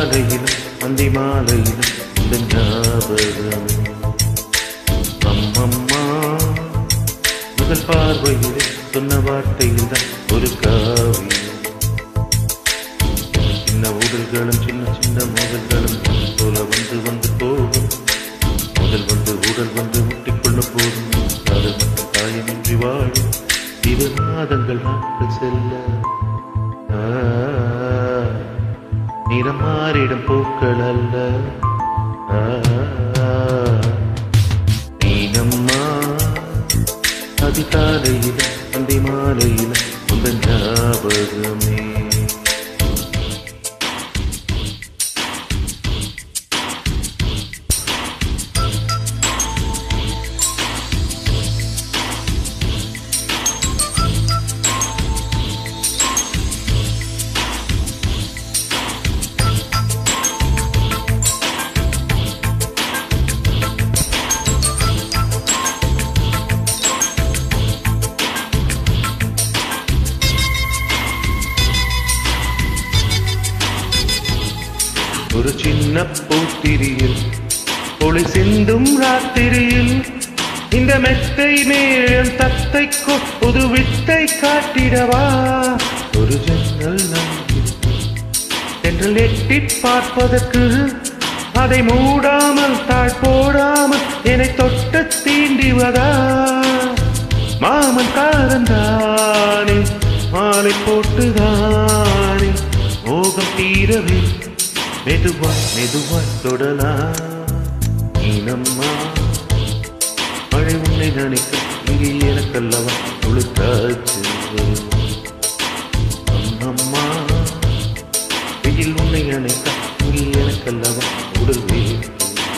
அதிகாலையிலும் அந்தி மாலையிலும் இந்த ஞாபகம் அம்மம்மா முதல் பார்வையிலே சொன்ன வார்த்தையில் தான் ஒரு காவியம் சின்ன ஊடல்களும் சின்ன சின்ன மோதல்களும் போல வந்து வந்து போகும் முதல் வந்து ஊடல் வந்து முட்டிக்கொள்ள போதும் காதல் மற்றும் காயமின்றி வாழும் இரு மாதங்கள் நாட்கள் செல்ல ஆ, நிறம் மாறிடும் பூக்கள் அல்ல ஆ, நீனம்மா அதிகாலையில அந்தி மாலையில உங்கள் ஞாபகமே ஒரு சின்ன பூத்திரியில் ஒளி சிந்தும் ராத்திரியில் இந்த மெத்தை மேலும் தத்தைக்கு புது வித்தை காட்டிடவா ஒரு ஜன்னல் நம்பிருக்கு என்று எட்டி பார்ப்பதற்கு அதை மூடாமல் தாழ் போடாமல் என்னை தொட்டு தீண்டிவதா மாமன் காரந்தானே மாலை போட்டுதானே மோகம் தீரவே மெதுவாய் மெதுவாய் தொடலாம் இனம்மா மழை உன்னை நினைக்க இங்கே எனக்கல்லவா உளுத்தாச்சு அம்மம்மா வெயில் உன்னை நினைக்க இங்கே எனக்கல்லவா உடல் வேர்க்கும்.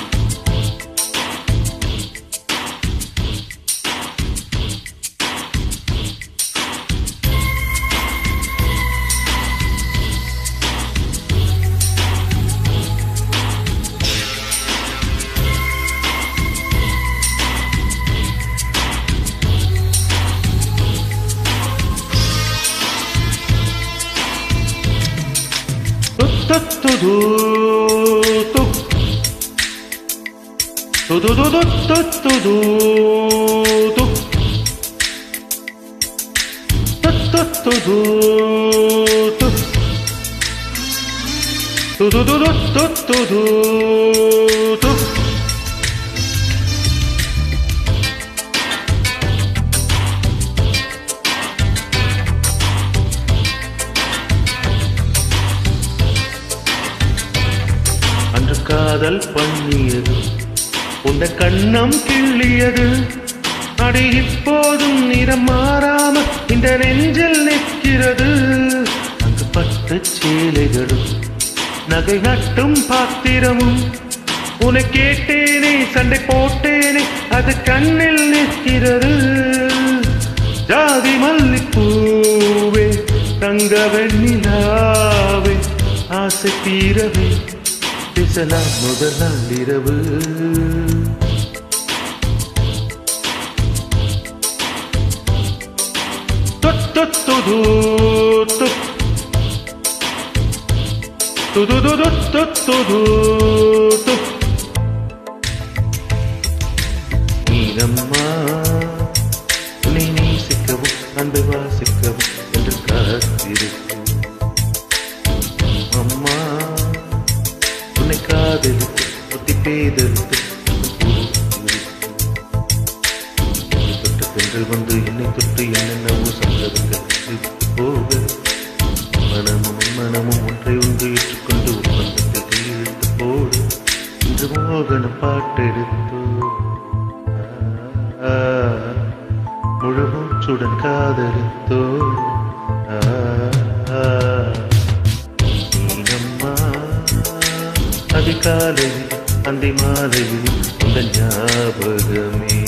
துத்துத்துது, துக். துதுதுதுத்துத்துது, துக். துத்துத்துது, துக். துதுதுதுத்துத்துது, துக். அன்று காதல் பண்ணியது உந்த கண்ணம் கிள்ளியது அடி இப்போதும் நிறம் மாறாம இந்த நெஞ்சில் நிற்கிறது அங்கு பட்டு சேலைகளும் நகை நட்டும் பாத்திரமும் உன்னை கேட்டேனே சண்டை போட்டேனே அது கண்ணில் நிற்கிறது ஜாதி மல்லிப்பூவே தங்க வெண்ணிலாவே ஆசை தீரவே பேசலாம் முதல் நாள் இரவு தொத்தொத்துது, தொத். துதுதுதுத்துத்துது, தொத். நீனம்மா உன்னை நேசிக்கவும் அன்பை வாசிக்கவும் என்று காத்திருக்கும் அம்மா உன்னை காதலித்து புத்தி பேதலித்து தொட்ட பெண்கள் வந்து என்னை தொட்டு என்னென்னவோ சங்கதங்கள் விட்டு போக மனமும் மனமும் ஒன்றை ஒன்று ஏற்றுக்கொண்டு ஒப்பந்தத்தை கையெழுத்து போடு இன்று மோகன பாட்டெடுத்தோ ஆ, முழு மூச்சுடன் காதலித்தோ ஆ, ஆ, நீனம்மா அதிகாலையில் அந்தி மாலையில் உங்கள் ஞாபகமே